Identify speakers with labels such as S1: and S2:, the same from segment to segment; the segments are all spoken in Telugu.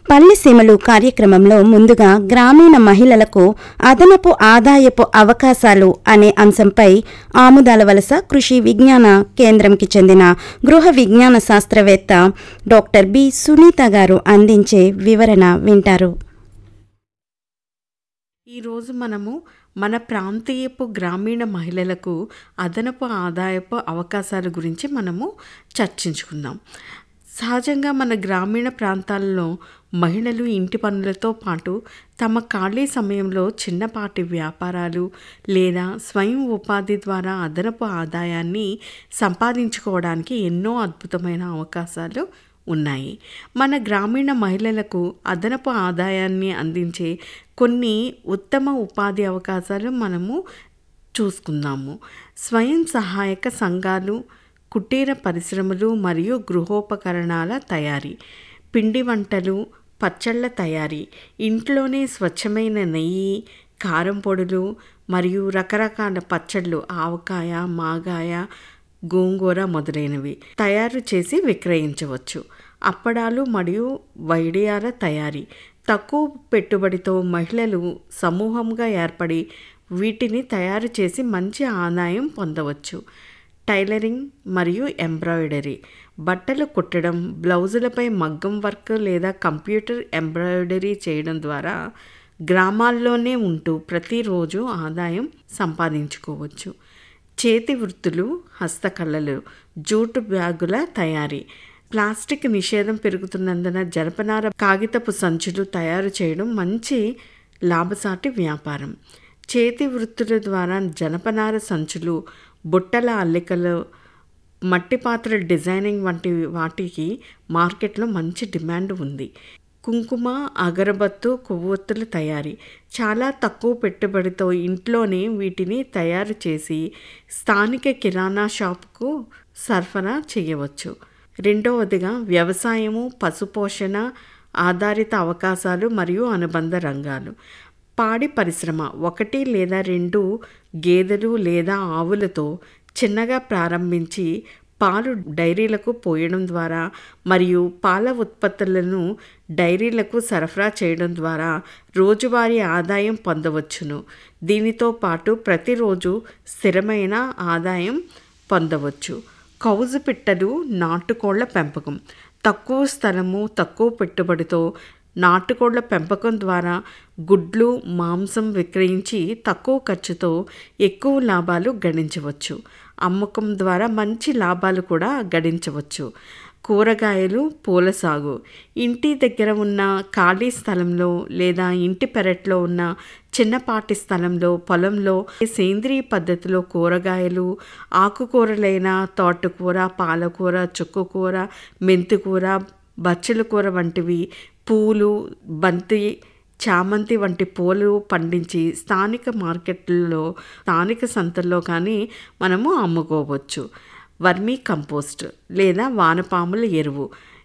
S1: పల్లెసీమలు కార్యక్రమంలో ముందుగా గ్రామీణ మహిళలకు అదనపు ఆదాయపు అవకాశాలు అనే అంశంపై ఆముదాల వలస కృషి విజ్ఞాన కేంద్రంకి చెందిన గృహ విజ్ఞాన శాస్త్రవేత్త డాక్టర్ బి సునీత గారు అందించే వివరణ వింటారు
S2: ఈరోజు మనము మన ప్రాంతీయపు గ్రామీణ మహిళలకు అదనపు ఆదాయపు అవకాశాల గురించి మనము చర్చించుకుందాం సహజంగా మన గ్రామీణ ప్రాంతాల్లో మహిళలు ఇంటి పనులతో పాటు తమ ఖాళీ సమయంలో చిన్నపాటి వ్యాపారాలు లేదా స్వయం ఉపాధి ద్వారా అదనపు ఆదాయాన్ని సంపాదించుకోవడానికి ఎన్నో అద్భుతమైన అవకాశాలు ఉన్నాయి మన గ్రామీణ మహిళలకు అదనపు ఆదాయాన్ని అందించే కొన్ని ఉత్తమ ఉపాధి అవకాశాలు మనము చూసుకుందాము స్వయం సహాయక సంఘాలు కుటీర పరిశ్రమలు మరియు గృహోపకరణాల తయారీ పిండి వంటలు పచ్చళ్ళ తయారీ ఇంట్లోనే స్వచ్ఛమైన నెయ్యి కారం పొడులు మరియు రకరకాల పచ్చళ్ళు ఆవకాయ మాగాయ గోంగూర మొదలైనవి తయారు చేసి విక్రయించవచ్చు అప్పడాలు మరియు వైడియాల తయారీ తక్కువ పెట్టుబడితో మహిళలు సమూహంగా ఏర్పడి వీటిని తయారు చేసి మంచి ఆదాయం పొందవచ్చు టైలరింగ్ మరియు ఎంబ్రాయిడరీ బట్టలు కుట్టడం బ్లౌజులపై మగ్గం వర్క్ లేదా కంప్యూటర్ ఎంబ్రాయిడరీ చేయడం ద్వారా గ్రామాల్లోనే ఉంటూ ప్రతిరోజు ఆదాయం సంపాదించుకోవచ్చు చేతి వృత్తులు హస్తకళలు జూటు బ్యాగుల తయారీ ప్లాస్టిక్ నిషేధం పెరుగుతున్నందున జనపనార కాగితపు సంచులు తయారు చేయడం మంచి లాభసాటి వ్యాపారం చేతి వృత్తుల ద్వారా జనపనార సంచులు బుట్టల అల్లికలు మట్టి పాత్రల డిజైనింగ్ వంటి వాటికి మార్కెట్లో మంచి డిమాండ్ ఉంది కుంకుమ అగరబత్తు కొవ్వొత్తుల తయారీ చాలా తక్కువ పెట్టుబడితో ఇంట్లోనే వీటిని తయారు చేసి స్థానిక కిరాణా షాపుకు సరఫరా చేయవచ్చు రెండవదిగా వ్యవసాయము పశుపోషణ ఆధారిత అవకాశాలు మరియు అనుబంధ రంగాలు పాడి పరిశ్రమ ఒకటి లేదా రెండు గేదెలు లేదా ఆవులతో చిన్నగా ప్రారంభించి పాలు డైరీలకు పోయడం ద్వారా మరియు పాల ఉత్పత్తులను డైరీలకు సరఫరా చేయడం ద్వారా రోజువారీ ఆదాయం పొందవచ్చును దీనితో పాటు ప్రతిరోజు స్థిరమైన ఆదాయం పొందవచ్చు కౌజు పిట్టలు నాటుకోళ్ల పెంపకం తక్కువ స్థలము తక్కువ పెట్టుబడితో నాటుకోళ్ల పెంపకం ద్వారా గుడ్లు మాంసం విక్రయించి తక్కువ ఖర్చుతో ఎక్కువ లాభాలు గడించవచ్చు అమ్మకం ద్వారా మంచి లాభాలు కూడా గడించవచ్చు కూరగాయలు పూల సాగు ఇంటి దగ్గర ఉన్న ఖాళీ స్థలంలో లేదా ఇంటి పెరట్లో ఉన్న చిన్నపాటి స్థలంలో పొలంలో సేంద్రియ పద్ధతిలో కూరగాయలు ఆకుకూరలైన తోటకూర పాలకూర చుక్కకూర మెంతికూర బచ్చల కూర వంటివి పూలు బంతి చామంతి వంటి పూలు పండించి స్థానిక మార్కెట్లలో స్థానిక సంతల్లో కానీ మనము అమ్ముకోవచ్చు వర్మీ కంపోస్ట్ లేదా వానపాముల ఎరువు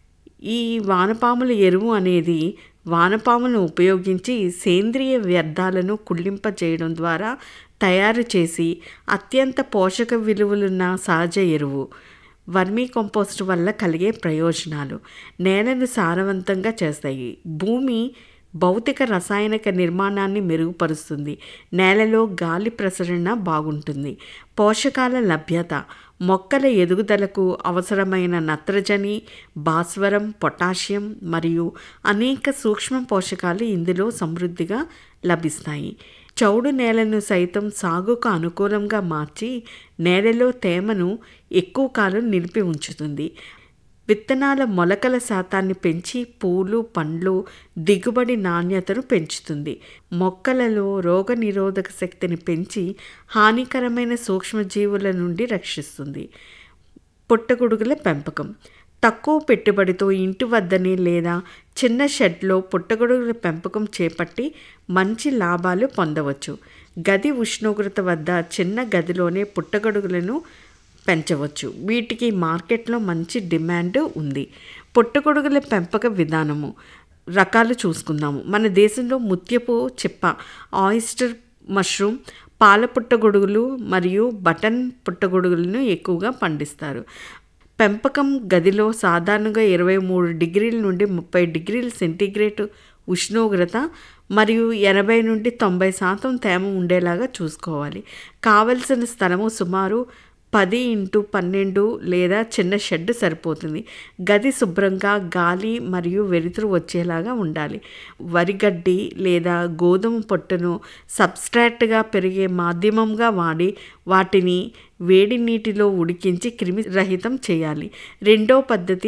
S2: ఈ వానపాముల ఎరువు అనేది వానపాములను ఉపయోగించి సేంద్రియ వ్యర్థాలను కుళ్ళింపజేయడం ద్వారా తయారు చేసి అత్యంత పోషక విలువలున్న సహజ ఎరువు వర్మీ కంపోస్ట్ వల్ల కలిగే ప్రయోజనాలు నేలను సారవంతంగా చేస్తాయి భూమి భౌతిక రసాయనిక నిర్మాణాన్ని మెరుగుపరుస్తుంది నేలలో గాలి ప్రసరణ బాగుంటుంది పోషకాల లభ్యత మొక్కల ఎదుగుదలకు అవసరమైన నత్రజని భాస్వరం పొటాషియం మరియు అనేక సూక్ష్మ పోషకాలు ఇందులో సమృద్ధిగా లభిస్తాయి చౌడు నేలను సైతం సాగుకు అనుకూలంగా మార్చి నేలలో తేమను ఎక్కువ కాలం నిలిపి ఉంచుతుంది విత్తనాల మొలకల శాతాన్ని పెంచి పూలు పండ్లు దిగుబడి నాణ్యతను పెంచుతుంది మొక్కలలో రోగ నిరోధక శక్తిని పెంచి హానికరమైన సూక్ష్మజీవుల నుండి రక్షిస్తుంది పుట్టగొడుగుల పెంపకం తక్కువ పెట్టుబడితో ఇంటి వద్దనే లేదా చిన్న షెడ్లో పుట్టగొడుగుల పెంపకం చేపట్టి మంచి లాభాలు పొందవచ్చు గది ఉష్ణోగ్రత వద్ద చిన్న గదిలోనే పుట్టగొడుగులను పెంచవచ్చు వీటికి మార్కెట్లో మంచి డిమాండ్ ఉంది పుట్టగొడుగుల పెంపక విధానము రకాలు చూసుకుందాము మన దేశంలో ముత్యపు చిప్ప ఆయిస్టర్ మష్రూమ్ పాల పుట్టగొడుగులు మరియు బటన్ పుట్టగొడుగులను ఎక్కువగా పండిస్తారు పెంపకం గదిలో సాధారణంగా ఇరవై మూడు డిగ్రీల నుండి ముప్పై డిగ్రీల సెంటీగ్రేడ్ ఉష్ణోగ్రత మరియు ఎనభై నుండి తొంభై శాతం తేమ ఉండేలాగా చూసుకోవాలి కావలసిన స్థలము సుమారు పది ఇంటూ పన్నెండు లేదా చిన్న షెడ్ సరిపోతుంది గది శుభ్రంగా గాలి మరియు వెలుతురు వచ్చేలాగా ఉండాలి వరిగడ్డి లేదా గోధుమ పొట్టును సబ్స్ట్రాట్గా పెరిగే మాధ్యమంగా వాడి వాటిని వేడి నీటిలో ఉడికించి క్రిమి రహితం చేయాలి రెండో పద్ధతి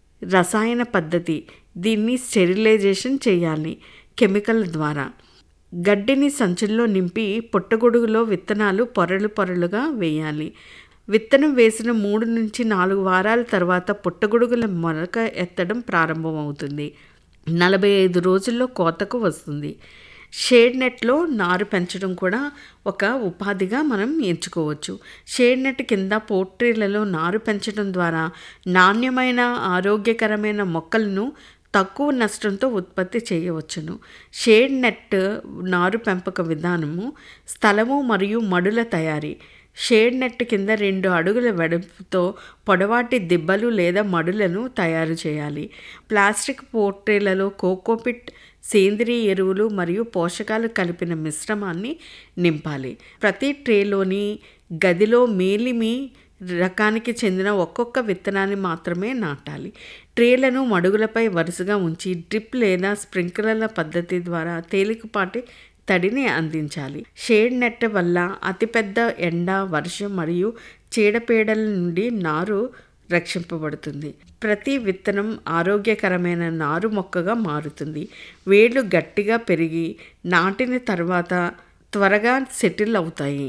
S2: రసాయన పద్ధతి దీన్ని స్టెరిలైజేషన్ చేయాలి కెమికల్ ద్వారా గడ్డిని సంచుల్లో నింపి పుట్టగొడుగులో విత్తనాలు పొరలు పొరలుగా వేయాలి విత్తనం వేసిన మూడు నుంచి నాలుగు వారాల తర్వాత పుట్టగొడుగుల మొలక ఎత్తడం ప్రారంభమవుతుంది నలభై ఐదు రోజుల్లో కోతకు వస్తుంది షేడ్ నెట్లో నారు పెంచడం కూడా ఒక ఉపాధిగా మనం ఎంచుకోవచ్చు షేడ్ నెట్ కింద పోట్రీలలో నారు పెంచడం ద్వారా నాణ్యమైన ఆరోగ్యకరమైన మొక్కలను తక్కువ నష్టంతో ఉత్పత్తి చేయవచ్చును షేడ్ నెట్ నారు పెంపక విధానము స్థలము మరియు మడుల తయారీ షేడ్ నెట్ కింద రెండు అడుగుల వెడల్పుతో పొడవాటి దిబ్బలు లేదా మడులను తయారు చేయాలి ప్లాస్టిక్ పోట్రేలలో కోకోపిట్ సేంద్రియ ఎరువులు మరియు పోషకాలు కలిపిన మిశ్రమాన్ని నింపాలి ప్రతి ట్రేలోని గదిలో మేలిమి రకానికి చెందిన ఒక్కొక్క విత్తనాన్ని మాత్రమే నాటాలి ట్రేలను మడుగులపై వరుసగా ఉంచి డ్రిప్ లేదా స్ప్రింక్లర్ల పద్ధతి ద్వారా తేలికపాటి తడిని అందించాలి షేడ్ నెట్ వల్ల అతిపెద్ద ఎండ వర్షం మరియు చీడపీడల నుండి నారు రక్షింపబడుతుంది ప్రతి విత్తనం ఆరోగ్యకరమైన నారు మొక్కగా మారుతుంది వేళ్ళు గట్టిగా పెరిగి నాటిన తర్వాత త్వరగా సెటిల్ అవుతాయి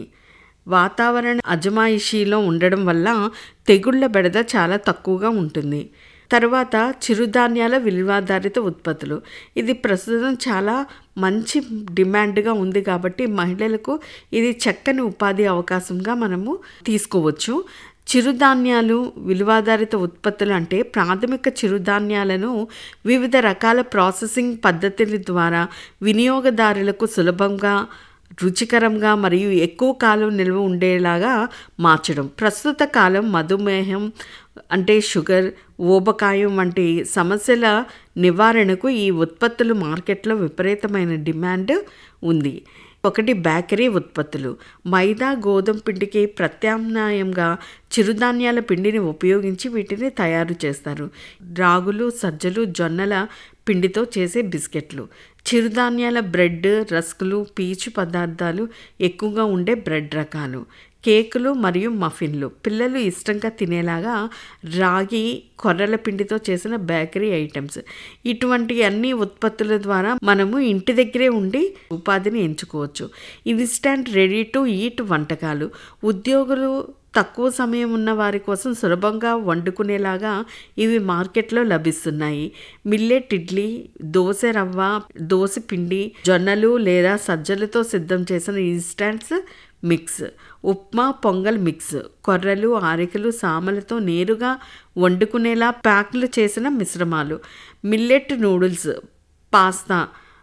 S2: వాతావరణ అజమాయిషీలో ఉండడం వల్ల తెగుళ్ల బెడద చాలా తక్కువగా ఉంటుంది తర్వాత చిరుధాన్యాల విలువాధారిత ఉత్పత్తులు ఇది ప్రస్తుతం చాలా మంచి డిమాండ్గా ఉంది కాబట్టి మహిళలకు ఇది చక్కని ఉపాధి అవకాశంగా మనము తీసుకోవచ్చు చిరుధాన్యాలు విలువాధారిత ఉత్పత్తులు అంటే ప్రాథమిక చిరుధాన్యాలను వివిధ రకాల ప్రాసెసింగ్ పద్ధతుల ద్వారా వినియోగదారులకు సులభంగా రుచికరంగా మరియు ఎక్కువ కాలం నిల్వ ఉండేలాగా మార్చడం ప్రస్తుత కాలం మధుమేహం అంటే షుగర్ ఊబకాయం వంటి సమస్యల నివారణకు ఈ ఉత్పత్తులు మార్కెట్లో విపరీతమైన డిమాండ్ ఉంది ఒకటి బేకరీ ఉత్పత్తులు మైదా గోధుమ పిండికి ప్రత్యామ్నాయంగా చిరుధాన్యాల పిండిని ఉపయోగించి వీటిని తయారు చేస్తారు రాగులు సజ్జలు జొన్నల పిండితో చేసే బిస్కెట్లు చిరుధాన్యాల బ్రెడ్ రస్కులు పీచు పదార్థాలు ఎక్కువగా ఉండే బ్రెడ్ రకాలు కేకులు మరియు మఫిన్లు పిల్లలు ఇష్టంగా తినేలాగా రాగి కొర్రల పిండితో చేసిన బేకరీ ఐటమ్స్ ఇటువంటి అన్ని ఉత్పత్తుల ద్వారా మనము ఇంటి దగ్గరే ఉండి ఉపాధిని ఎంచుకోవచ్చు ఇన్స్టంట్ రెడీ టు ఈట్ వంటకాలు ఉద్యోగులు తక్కువ సమయం ఉన్న వారి కోసం సులభంగా వండుకునేలాగా ఇవి మార్కెట్లో లభిస్తున్నాయి మిల్లెట్ ఇడ్లీ దోశ రవ్వ దోశ పిండి జొన్నలు లేదా సజ్జలతో సిద్ధం చేసిన instants mix upma pongal mix కొర్రలు ఆరికలు సామలతో నేరుగా వండుకునేలా ప్యాక్లు చేసిన మిశ్రమాలు మిల్లెట్ నూడిల్స్ పాస్తా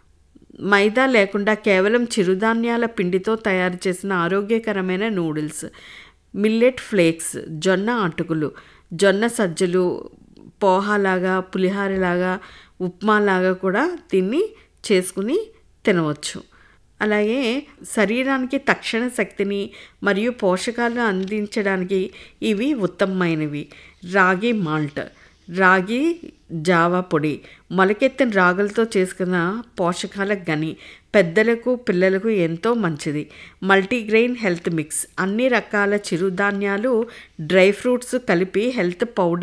S2: మైదా లేకుండా కేవలం చిరుధాన్యాల పిండితో తయారు చేసిన ఆరోగ్యకరమైన నూడిల్స్ మిల్లెట్ ఫ్లేక్స్ జొన్న అటుకులు జొన్న సజ్జలు పోహాలాగా పులిహారలాగా ఉప్మాలాగా కూడా దీన్ని చేసుకుని తినవచ్చు అలాగే శరీరానికి తక్షణ శక్తిని మరియు పోషకాలు అందించడానికి ఇవి ఉత్తమమైనవి రాగి మాల్ట్ రాగి జావా పొడి మొలకెత్తిన రాగులతో చేసుకున్న పోషకాల గని పెద్దలకు పిల్లలకు ఎంతో మంచిది మల్టీగ్రెయిన్ హెల్త్ మిక్స్ అన్ని రకాల చిరుధాన్యాలు డ్రై ఫ్రూట్స్ కలిపి హెల్త్ పౌడర్